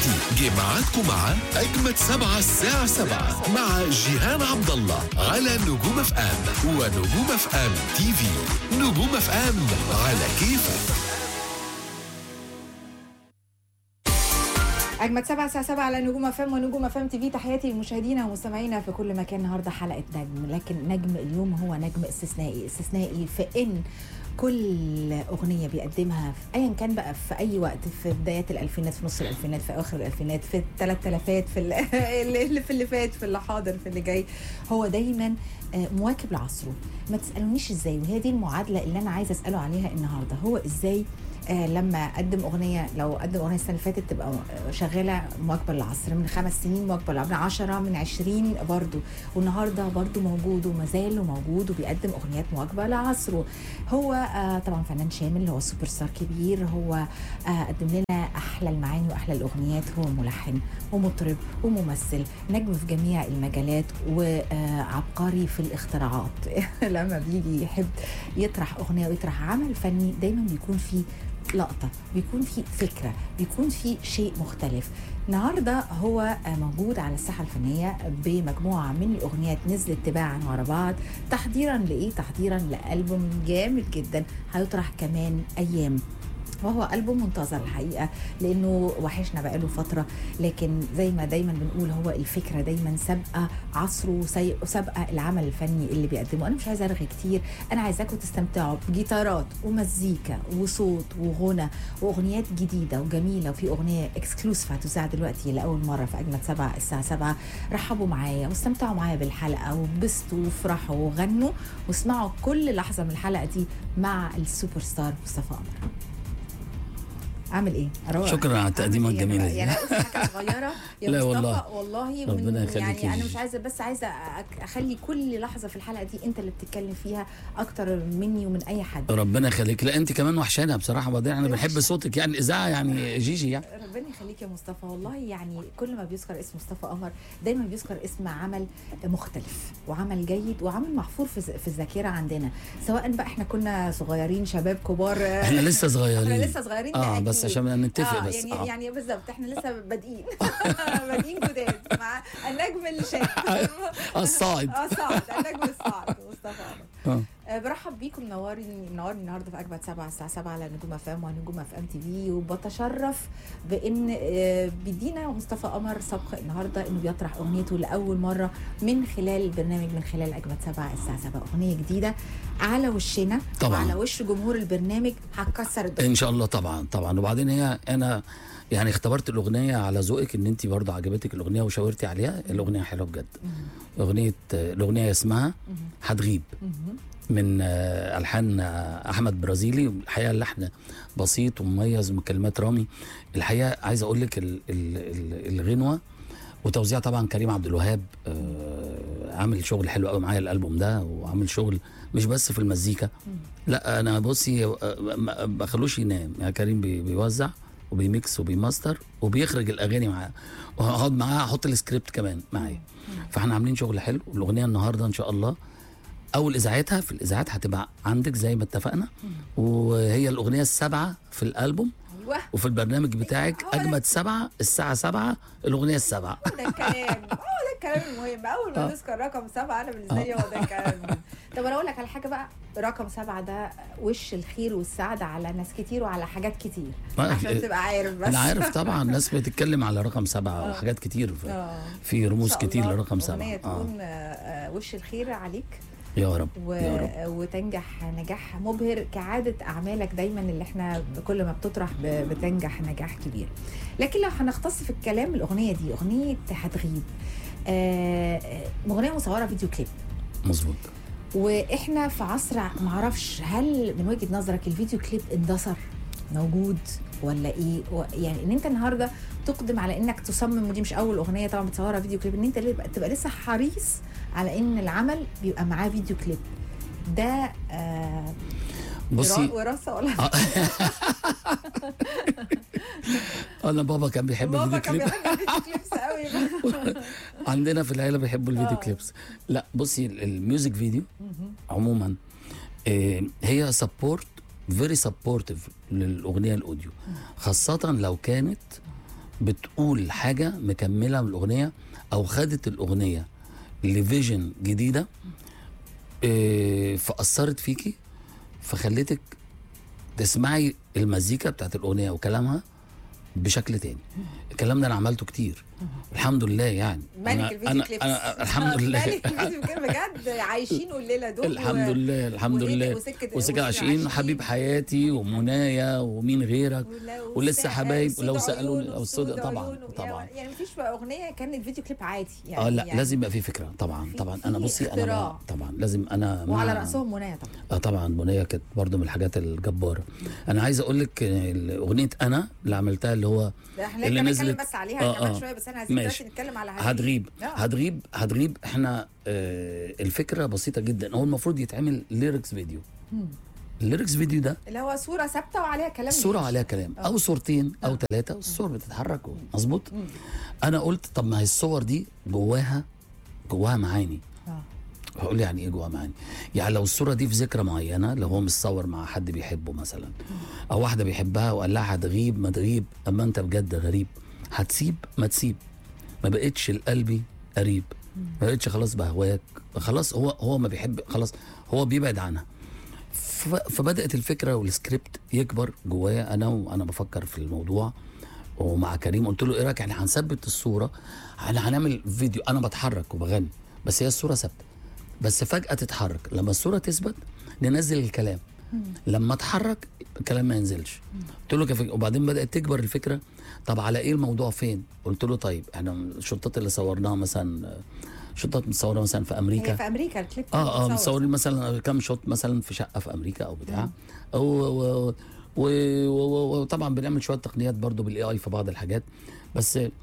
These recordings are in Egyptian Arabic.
دلوقتي جه ميعادكم مع أجمد سبعة الساعة سبعة مع جيهان عبد الله على نجوم اف ام ونجوم اف ام تي في نجوم اف ام على كيفك أجمد سبعة الساعة سبعة على نجوم أفام ونجوم أفام تي في تحياتي لمشاهدينا ومستمعينا في كل مكان النهاردة حلقة نجم لكن نجم اليوم هو نجم استثنائي استثنائي في إن كل أغنية بيقدمها في أيا كان بقى في أي وقت في بدايات الألفينات في نص الألفينات في آخر الألفينات في الثلاث تلفات في ال- اللي في اللي فات في اللي حاضر في اللي جاي هو دايما آه، مواكب لعصره ما تسألونيش إزاي وهي دي المعادلة اللي أنا عايزة أسأله عليها النهاردة هو إزاي آه لما اقدم اغنيه لو اقدم اغنيه السنه اللي فاتت تبقى آه، شغاله مواكبه للعصر من خمس سنين مواكبه للعصر من 10 من 20 برضو والنهارده برضو موجود وما زال موجود وبيقدم اغنيات مواكبه لعصره هو آه طبعا فنان شامل هو سوبر ستار كبير هو آه قدم لنا احلى المعاني واحلى الاغنيات هو ملحن ومطرب وممثل نجم في جميع المجالات وعبقري في الاختراعات لما بيجي يحب يطرح اغنيه ويطرح عمل فني دايما بيكون فيه لقطه بيكون في فكره بيكون في شيء مختلف النهارده هو آه، موجود على الساحه الفنيه بمجموعه من الاغنيات نزلت تباعا ورا بعض تحضيرا لايه تحضيرا لالبوم جامد جدا هيطرح كمان ايام وهو ألبوم منتظر الحقيقة لأنه وحشنا بقاله فترة لكن زي ما دايما بنقول هو الفكرة دايما سابقة عصره وسي- وسابقة العمل الفني اللي بيقدمه أنا مش عايزة أرغي كتير أنا عايزاكم تستمتعوا بجيتارات ومزيكا وصوت وغنى وأغنيات جديدة وجميلة وفي أغنية اكسكلوسيف هتذاع دلوقتي لأول مرة في أجمد سبعة الساعة سبعة رحبوا معايا واستمتعوا معايا بالحلقة وبسطوا وافرحوا وغنوا واسمعوا كل لحظة من الحلقة دي مع السوبر ستار مصطفى قمر عامل ايه؟ أروق. شكراً على التقديمة عامل إيه؟ الجميلة يعني دي. أنا قلت حاجة صغيرة يا لا مصطفى والله. والله ربنا من يخليك يعني يا أنا مش جيجي. عايزة بس عايزة أك- أخلي كل لحظة في الحلقة دي أنت اللي بتتكلم فيها أكتر مني ومن أي حد ربنا يخليك لا انت كمان وحشانه بصراحه وبعدين احنا بنحب صوتك يعني الاذاعه يعني جيجي يعني ربنا يخليك يا مصطفى والله يعني كل ما بيذكر اسم مصطفى قمر دايما بيذكر اسم عمل مختلف وعمل جيد وعمل محفور في في الذاكره عندنا سواء بقى احنا كنا صغيرين شباب كبار احنا لسه صغيرين احنا لسه صغيرين ده اه أكيد. بس عشان نتفق آه بس يعني آه. يعني بالظبط احنا لسه بادئين بادئين جداد مع النجم اللي شاب الصاعد اه صعد النجم الصعد مصطفى قمر آه. آه، برحب بيكم منورني منورني النهارده في اجمد سبعة الساعه 7 على نجوم اف ام ونجوم اف ام تي في وبتشرف بان آه، بيدينا مصطفى قمر سبق النهارده انه بيطرح اغنيته لاول مره من خلال البرنامج من خلال اجمد سبعة الساعه 7 اغنيه جديده على وشنا طبعاً. وعلى وش جمهور البرنامج هتكسر الدنيا ان شاء الله طبعا طبعا وبعدين هي انا يعني اختبرت الاغنيه على ذوقك ان انت برضه عجبتك الاغنيه وشاورتي عليها الاغنيه حلوه بجد اغنيه الاغنيه اسمها هتغيب مهم. من آه، الحان آه، احمد برازيلي الحقيقه اللحن بسيط ومميز من كلمات رامي الحقيقه عايز اقول لك ال- ال- ال- الغنوه وتوزيع طبعا كريم عبد الوهاب آه، عامل شغل حلو قوي معايا الالبوم ده وعامل شغل مش بس في المزيكا لا انا بصي آه، ما بخلوش ينام يعني كريم بي- بيوزع وبيميكس وبيماستر وبيخرج الاغاني معاه وهقعد معاه احط السكريبت كمان معايا فاحنا عاملين شغل حلو والاغنيه النهارده ان شاء الله اول اذاعتها في الاذاعات هتبقى عندك زي ما اتفقنا وهي الاغنيه السابعه في الالبوم ايوه وفي البرنامج بتاعك هو ده. اجمد سبعه الساعه سبعة الاغنيه السابعه هو ده الكلام هو ده الكلام المهم اول ما آه. نذكر رقم سبعه انا بالنسبه لي هو ده الكلام المهم. طب انا اقول لك على حاجه بقى رقم سبعه ده وش الخير والسعاده على ناس كتير وعلى حاجات كتير آه، عشان تبقى عارف بس انا عارف طبعا الناس بتتكلم على رقم سبعه وحاجات كتير في, آه. في إن رموز شاء كتير الله لرقم أغنية سبعه آه. تكون آه، آه، وش الخير عليك يا رب و... يا رب وتنجح نجاح مبهر كعادة أعمالك دايما اللي احنا كل ما بتطرح ب... بتنجح نجاح كبير لكن لو هنختص في الكلام الأغنية دي أغنية هتغيب آه، آه، أغنية مصورة فيديو كليب مظبوط واحنا في عصر معرفش هل من وجهه نظرك الفيديو كليب اندثر موجود ولا ايه و- يعني ان انت النهارده تقدم على انك تصمم ودي مش اول اغنيه طبعا بتصورها فيديو كليب ان انت تبقى, تبقى لسه حريص على ان العمل بيبقى معاه فيديو كليب ده آه بصي ورا- وراثه ولا انا بابا كان بيحب بابا الفيديو كان كليب بيحب الفيديو كليبس قوي عندنا في العيله بيحبوا الفيديو آه. كليبس لا بصي ال- الميوزك فيديو عموما آه، هي سبورت فيري سبورتيف للاغنيه الاوديو خاصه لو كانت بتقول حاجه مكمله من الاغنيه او خدت الاغنيه لفيجن جديده إيه فاثرت فيكي فخلتك تسمعي المزيكا بتاعت الاغنيه وكلامها بشكل تاني الكلام ده انا عملته كتير الحمد لله يعني ملك أنا- الفيديو أنا, كليبس أنا الحمد لله ملك الفيديو كليب بجد عايشين الليله دول الحمد و- لله الحمد وإيه- لله وسكة- وسكة عشرين عشرين. حبيب حياتي ومنايا ومين غيرك ولو ولسه سأ- حبايب سود لو سالوني عيون او السود وسود طبعا عيون و- طبعا يعني مفيش بقى اغنيه كان الفيديو كليب عادي يعني اه لا يعني لازم يبقى في فكره طبعا في- طبعا في انا بصي انا اختراع. بقى- طبعا لازم انا مع- وعلى راسهم منى طبعا اه طبعا منية كانت برضو من الحاجات الجباره انا عايز اقول لك آه، اغنيه انا اللي عملتها اللي هو ده احنا اللي لسه نزلت- بنتكلم بس عليها آه، كمان آه. شويه بس انا عايزين ماشي. دلوقتي نتكلم على هتغيب آه. هتغيب هتغيب احنا آه الفكره بسيطه جدا هو المفروض يتعمل ليركس فيديو الليركس فيديو ده اللي هو صوره ثابته وعليها كلام صورة بيمشي. عليها كلام آه. او صورتين او ثلاثة الصور بتتحرك مظبوط انا قلت طب ما هي الصور دي جواها جواها معاني آه. هقول لي يعني ايه جواها معاني يعني لو الصورة دي في ذكرى معينة لو هو متصور مع حد بيحبه مثلا او واحدة بيحبها وقال لها هتغيب ما تغيب اما انت بجد غريب هتسيب ما تسيب ما بقتش لقلبي قريب ما بقتش خلاص بهواك خلاص هو هو ما بيحب خلاص هو بيبعد عنها ف- فبدات الفكره والسكريبت يكبر جوايا انا وانا بفكر في الموضوع ومع كريم قلت له ايه رايك يعني هنثبت الصوره احنا هنعمل فيديو انا بتحرك وبغني بس هي الصوره ثابته بس فجاه تتحرك لما الصوره تثبت ننزل الكلام لما اتحرك الكلام ما ينزلش قلت له كفك... وبعدين بدات تكبر الفكره طب على ايه الموضوع فين قلت له طيب احنا الشطات اللي صورناها مثلا شطات متصوره مثلا في امريكا هي في امريكا الكليب كان اه اه متصور. مصورين مثلا كام شوت مثلا في شقه في امريكا او بتاع و- و- و- و- و- وطبعا بنعمل شويه تقنيات برضو بالاي اي في بعض الحاجات بس ال-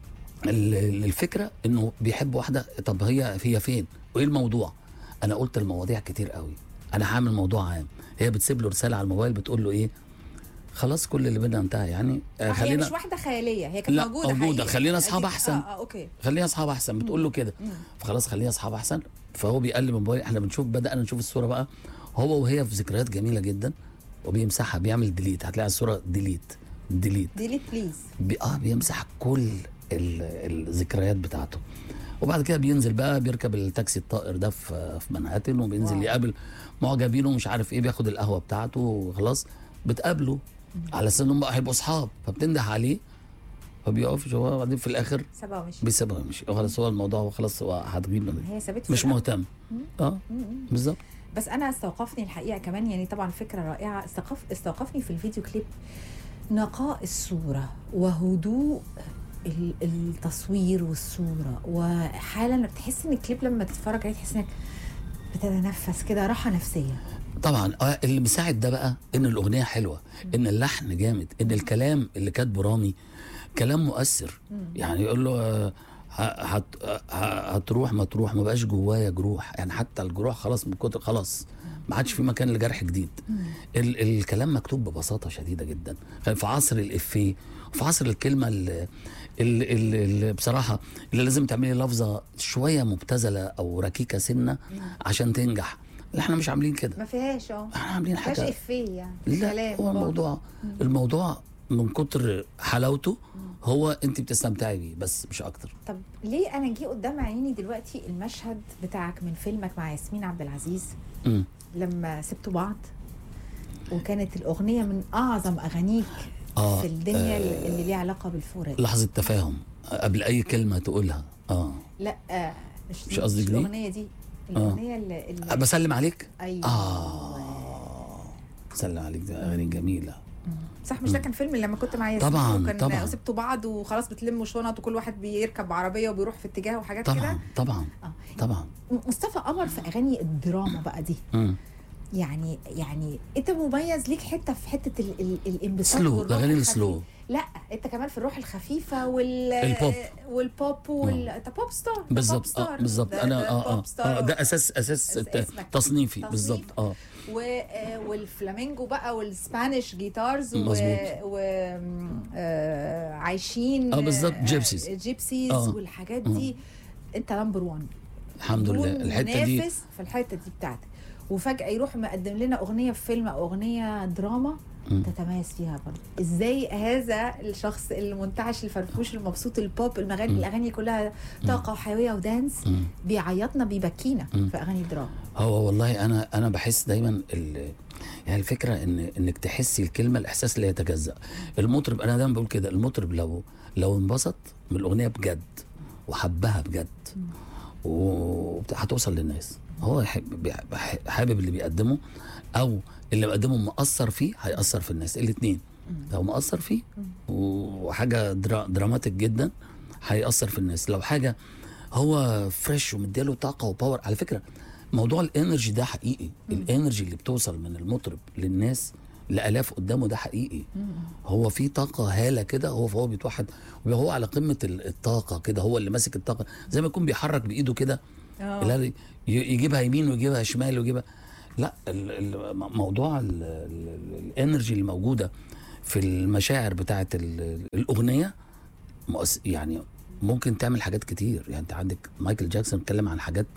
ال- الفكره انه بيحب واحده طب هي هي فين وايه الموضوع انا قلت المواضيع كتير قوي انا هعمل موضوع عام هي بتسيب له رساله على الموبايل بتقول له ايه خلاص كل اللي بينا انتهى يعني آه هي خلينا مش واحده خياليه هي كانت لا، موجوده موجودة. حقيقي. خلينا أصحاب أديك- أحسن. اه اه اوكي خلينا اصحاب احسن بتقول له كده فخلاص خلينا اصحاب احسن فهو بيقلب الموبايل احنا بنشوف بدانا نشوف الصوره بقى هو وهي في ذكريات جميله جدا وبيمسحها بيعمل ديليت هتلاقي الصوره ديليت ديليت ديليت بليز بي اه بيمسح كل ال- الذكريات بتاعته وبعد كده بينزل بقى بيركب التاكسي الطائر ده في في منهاتن وبينزل واو. يقابل معجبينه ومش عارف ايه بياخد القهوه بتاعته وخلاص بتقابله على اساس انهم بقى هيبقوا اصحاب فبتنده عليه فبيقف هو وبعدين في الاخر سبعه ومشي بيسيبها ويمشي خلاص هو الموضوع هو خلاص هو هتغيب منه هي سابته مش في الأول. مهتم اه بالظبط بس انا استوقفني الحقيقه كمان يعني طبعا فكره رائعه استوقف استوقفني في الفيديو كليب نقاء الصوره وهدوء ال- التصوير والصوره وحالا بتحس ان الكليب لما تتفرج عليه تحس انك بتتنفس كده راحه نفسيه طبعا آه اللي مساعد ده بقى ان الاغنيه حلوه ان اللحن جامد ان الكلام اللي كاتبه رامي كلام مؤثر يعني يقول له آه، ه- هت ه- هتروح ما تروح ما بقاش جوايا جروح يعني حتى الجروح خلاص من كتر خلاص ما عادش في مكان لجرح جديد ال الكلام مكتوب ببساطه شديده جدا في عصر الافيه في عصر الكلمه اللي, اللي, اللي بصراحه اللي لازم تعملي لفظه شويه مبتذله او ركيكه سنه عشان تنجح لا احنا مش عاملين كده ما فيهاش اه احنا عاملين ما فيهاش حاجه افيه يعني لا كلام هو برضه. الموضوع الموضوع من كتر حلاوته هو انت بتستمتعي بيه بس مش اكتر طب ليه انا جه قدام عيني دلوقتي المشهد بتاعك من فيلمك مع ياسمين عبد العزيز مم. لما سبتوا بعض وكانت الاغنيه من اعظم اغانيك آه، في الدنيا اللي اللي ليها علاقه بالفراق لحظه تفاهم قبل اي كلمه تقولها اه لا آه، مش مش قصدك دي؟ الاغنيه دي الاغنيه اللي, اللي بسلم عليك ايوه اه بسلم عليك ده اغاني جميله صح مش ده كان فيلم لما كنت مع ياسمين طبعاً، وكان طبعاً. سبتوا بعض وخلاص بتلموا شنط وكل واحد بيركب عربيه وبيروح في اتجاه وحاجات كده طبعا طبعا اه طبعا مصطفى قمر في اغاني الدراما بقى دي مم. يعني يعني انت مميز ليك حته في حته ال ال الانبساط سلو والروح الاغاني الخفيف. السلو لا انت كمان في الروح الخفيفه وال البوب. والبوب وال انت بوب ستار ده بوب بالظبط اه ستار. بالظبط ده- انا ده اه بوب اه, ستار. آه ده اساس اساس الت- اسمك. تصنيفي تصنيف. بالظبط اه و آه، والفلامينجو بقى والسبانيش جيتارز و, مظبوط. و آه، عايشين آه، بالظبط، آه، جيبسيز. جيبسيز آه. والحاجات دي انت نمبر 1 الحمد لله الحته دي منافس في الحته دي بتاعتك وفجاه يروح مقدم لنا اغنيه في فيلم او اغنيه دراما مم. تتميز فيها برضه ازاي هذا الشخص المنتعش الفرفوش المبسوط البوب المغني مم. الاغاني كلها طاقه وحيويه ودانس مم. بيعيطنا بيبكينا مم. في اغاني دراما هو والله انا انا بحس دايما ال يعني الفكره ان انك تحسي الكلمه الاحساس اللي يتجزا المطرب انا دايما بقول كده المطرب لو لو انبسط من الاغنيه بجد وحبها بجد وهتوصل للناس هو يحب- بيح- حابب اللي بيقدمه او اللي بيقدمه مأثر فيه هيأثر في الناس الاثنين لو مأثر فيه وحاجه درا دراماتيك جدا هيأثر في الناس لو حاجه هو فريش ومديله طاقه وباور على فكره موضوع الانرجي ده حقيقي الانرجي اللي بتوصل من المطرب للناس لالاف قدامه ده حقيقي هو في طاقه هاله كده هو فهو بيتوحد وهو على قمه ال- الطاقه كده هو اللي ماسك الطاقه زي ما يكون بيحرك بايده كده اللي ي- يجيبها يمين ويجيبها شمال ويجيبها لا ال- ال- موضوع ال- ال- الانرجي اللي موجوده في المشاعر بتاعت ال- الاغنيه مؤس- يعني ممكن تعمل حاجات كتير يعني انت عندك مايكل جاكسون اتكلم عن حاجات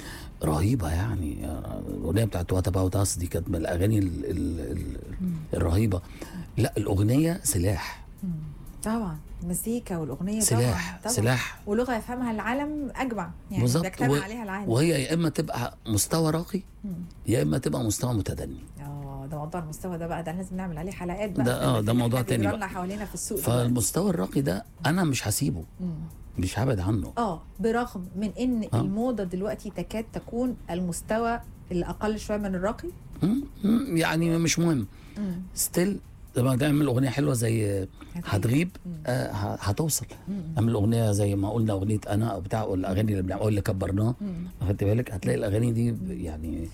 رهيبه يعني الاغنيه بتاعت وات اباوت اس دي كانت من الاغاني ال ال ال الرهيبه لا الاغنيه سلاح طبعا المزيكا والاغنيه سلاح طبعا, طبعا. سلاح ولغه يفهمها العالم اجمع يعني بالظبط. بيجتمع و- عليها العالم وهي يا اما تبقى مستوى راقي مم. يا اما تبقى مستوى متدني اه ده موضوع المستوى ده بقى ده لازم نعمل عليه حلقات بقى ده- آه، ده في موضوع حاجات تاني بيجرالنا بقى. حوالينا في السوق دلوقتي. فالمستوى الراقي ده انا مش هسيبه مم. مش هبعد عنه اه برغم من ان آه. الموضه دلوقتي تكاد تكون المستوى اللي اقل شويه من الراقي مم، مم، يعني مش مهم مم. ستيل لما تعمل اغنيه حلوه زي هتغيب مم. آه ه- هتوصل مم. اعمل اغنيه زي ما قلنا اغنيه انا او بتاع ولا الاغاني اللي بنعمل اللي كبرناه مم. خدت بالك هتلاقي الاغاني دي ب- يعني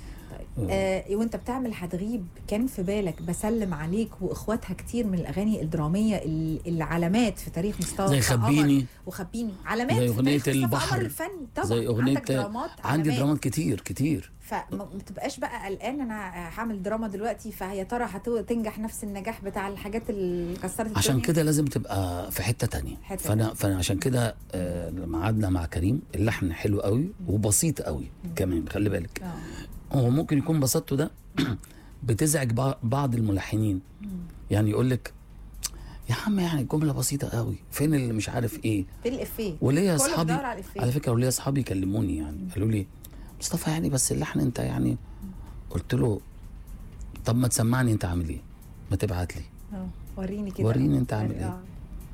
آه وانت بتعمل هتغيب كان في بالك بسلم عليك واخواتها كتير من الاغاني الدراميه ال- العلامات في تاريخ مصطفى زي قمر خبيني وخبيني علامات زي في أغنية تاريخ مصطفى البحر. قمر الفني طبعا زي اغنيه عندك درامات عندي علامات. درامات كتير كتير فما تبقاش بقى قلقان انا هعمل دراما دلوقتي فهي ترى هتنجح نفس النجاح بتاع الحاجات اللي كسرت عشان الدنيا؟ كده لازم تبقى في حته تانية حتة فانا فانا عشان كده آه لما قعدنا مع كريم اللحن حلو قوي وبسيط قوي كمان خلي بالك آه. هو ممكن يكون بساطته ده بتزعج بع- بعض الملحنين يعني يقول لك يا عم يعني جمله بسيطه قوي فين اللي مش عارف ايه في الافيه وليا كله اصحابي بيدور على الإفيه. على فكره وليا اصحابي كلموني يعني قالوا لي مصطفى يعني بس اللحن انت يعني قلت له طب ما تسمعني انت عامل ايه ما تبعت لي آه. وريني كده وريني أنت عامل إيه. آه.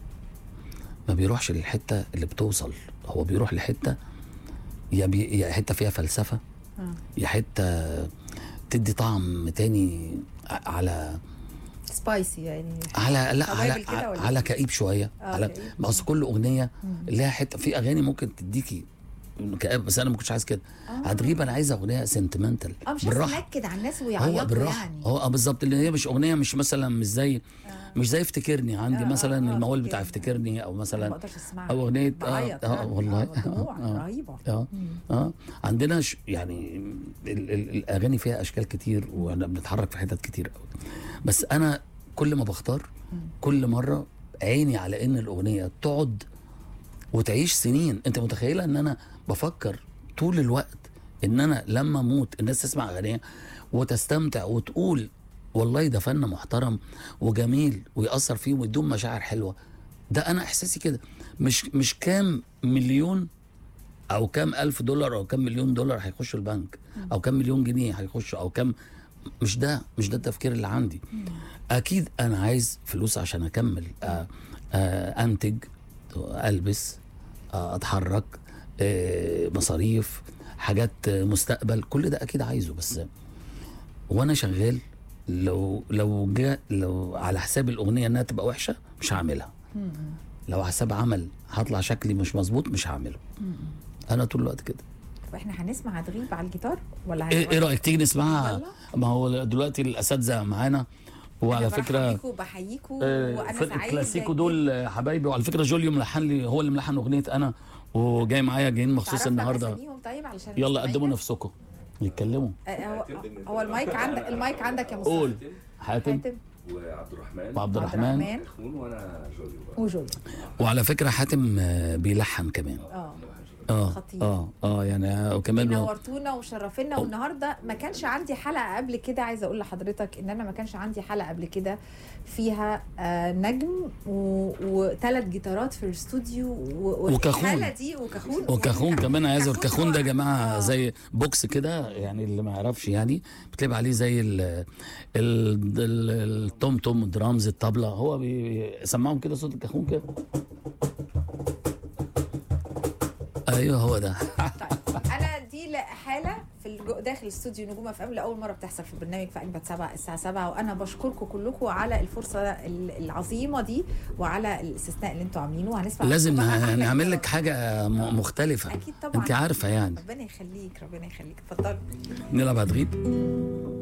ما بيروحش للحته اللي بتوصل هو بيروح لحته يا, بي... يا حته فيها فلسفه آه. يا حته تدي طعم تاني ع- على سبايسي يعني على لا قبايل على كده ولا على إيه؟ كئيب شويه آه، على كئيب. ما اصل كل اغنيه مم. ليها حته في اغاني ممكن تديكي كآب بس انا ما كنتش عايز كده آه. هتغيب انا عايز اغنيه سنتمنتال اه مش عايز بالراحه نكد على الناس هو ويعيطوا بالراحه يعني هو آه بالظبط اللي هي مش اغنيه مش مثلا مش زي آه. مش زي افتكرني عندي آه، آه، مثلا آه، الموال بتاع افتكرني. افتكرني او أنا ما مثلا اقدرش اسمعها او اغنيه اه, بعيط آه فعلا. والله آه، دموع آه رهيبه اه مم. اه عندنا ش يعني ال ال الاغاني فيها اشكال كتير واحنا بنتحرك في حتت كتير قوي بس انا كل ما بختار كل مره عيني على ان الاغنيه تقعد وتعيش سنين انت متخيله ان انا بفكر طول الوقت ان انا لما اموت الناس تسمع اغنيه وتستمتع وتقول والله ده فن محترم وجميل ويأثر فيهم ويدوم مشاعر حلوه ده انا احساسي كده مش مش كام مليون او كام الف دولار او كام مليون دولار هيخشوا البنك او كام مليون جنيه هيخشوا او كام مش ده مش ده التفكير اللي عندي اكيد انا عايز فلوس عشان اكمل آه آه انتج البس آه اتحرك آه مصاريف حاجات آه، مستقبل كل ده اكيد عايزه بس وانا شغال لو لو جاء لو على حساب الاغنيه انها تبقى وحشه مش هعملها مم. لو على حساب عمل هطلع شكلي مش مظبوط مش هعمله مم. انا طول الوقت كده طب احنا هنسمع هتغيب على الجيتار ولا ايه, إيه رايك تيجي نسمعها يلا. ما هو دلوقتي الاساتذه معانا وعلى فكره بحييكوا بحييكوا آه، وانا فرقه سعيد كلاسيكو دول آه، حبايبي وعلى فكره جوليو ملحن لي هو اللي ملحن اغنيه انا وجاي معايا جايين مخصوص تعرفنا النهارده بأساميهم طيب علشان يلا المستمعين؟ قدموا نفسكم يتكلموا آه، هو هو المايك عندك المايك عندك يا مصطفى قول حاتم حاتم وعبد الرحمن وعبد عبد الرحمن الرحمن خون وانا جوليو بقى. وجوليا وعلى فكره حاتم آه، بيلحن كمان اه اه خطير. اه اه يعني آه، وكمان نورتونا وشرفنا والنهارده ما كانش عندي حلقه قبل كده عايزه اقول لحضرتك ان انا ما كانش عندي حلقه قبل كده فيها آه نجم وثلاث جيتارات في الاستوديو و- وكاخون. والحاله دي وكاخون وكاخون كمان عايز اقول كاخون كاخون ده يا هو- جماعه آه. زي بوكس كده يعني اللي ما يعرفش يعني بتلاقي عليه زي ال ال ال- التوم توم درامز الطبله هو بيسمعهم كده صوت الكاخون كده ايوه هو ده طيب انا دي لا- حاله في الجو داخل استوديو نجوم اف ام لاول مره بتحصل في البرنامج في اجمد سبعة الساعه 7 وانا بشكركم كلكم على الفرصه ال- العظيمه دي وعلى الاستثناء اللي انتم عاملينه وهنسمع لازم طبعاً أحلى نعمل لك جيتارات. حاجه م- مختلفه اكيد طبعا انت عارفه يعني ربنا يخليك ربنا يخليك اتفضل نلعب هتغيب